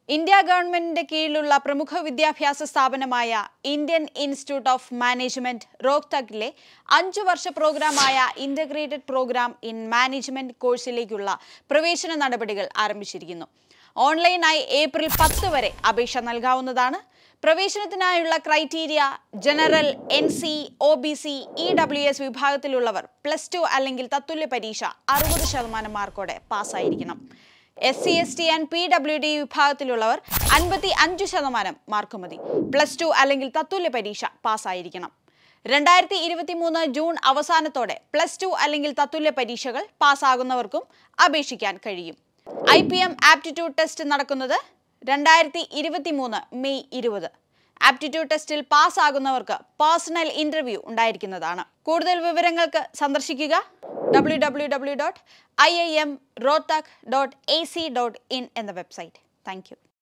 India ഗവൺമെന്റിന്റെ കീഴിലുള്ള പ്രമുഖ വിദ്യാഭ്യാസ സ്ഥാപനമായ ഇന്ത്യൻ ഇൻസ്റ്റിറ്റ്യൂട്ട് ഓഫ് മാനേജ്മെന്റ് റോഹ്തക്കിലെ അഞ്ചു വർഷ പ്രോഗ്രാമായ ഇന്റഗ്രേറ്റഡ് പ്രോഗ്രാം ഇൻ മാനേജ്മെന്റ് കോഴ്സിലേക്കുള്ള പ്രവേശന നടപടികൾ ആരംഭിച്ചിരിക്കുന്നു ഓൺലൈനായി ഏപ്രിൽ പത്ത് വരെ അപേക്ഷ നൽകാവുന്നതാണ് പ്രവേശനത്തിനായുള്ള criteria general N C O B C E W S വിഭാഗത്തിലുള്ളവർ പ്ലസ് ടു അല്ലെങ്കിൽ തത്തുല്യ പരീക്ഷ അറുപത് ശതമാനം മാർക്കോടെ പാസ്സായിരിക്കണം S C S T and P W D വിഭാഗത്തിലുള്ളവർ അൻപത്തി അഞ്ച് ശതമാനം മാർക്ക് മതി പ്ലസ് ടു അല്ലെങ്കിൽ തത്തുല്യ പരീക്ഷ പാസ്സായിരിക്കണം രണ്ടായിരത്തി ഇരുപത്തി മൂന്ന് ജൂൺ അവസാനത്തോടെ പ്ലസ് ടു അല്ലെങ്കിൽ തത്തുല്യ പരീക്ഷകൾ പാസ്സാകുന്നവർക്കും അപേക്ഷിക്കാൻ കഴിയും I P M aptitude test നടക്കുന്നത് രണ്ടായിരത്തി ഇരുപത്തി മൂന്ന് മെയ് ഇരുപത് ആപ്റ്റിറ്റ്യൂഡ് ടെസ്റ്റിൽ പാസ്സാകുന്നവർക്ക് പേഴ്സണൽ ഇന്റർവ്യൂ ഉണ്ടായിരിക്കുന്നതാണ് കൂടുതൽ വിവരങ്ങൾക്ക് സന്ദർശിക്കുക W W W dot I I M Rohtak dot A C dot in എന്ന വെബ്സൈറ്റ് താങ്ക് യു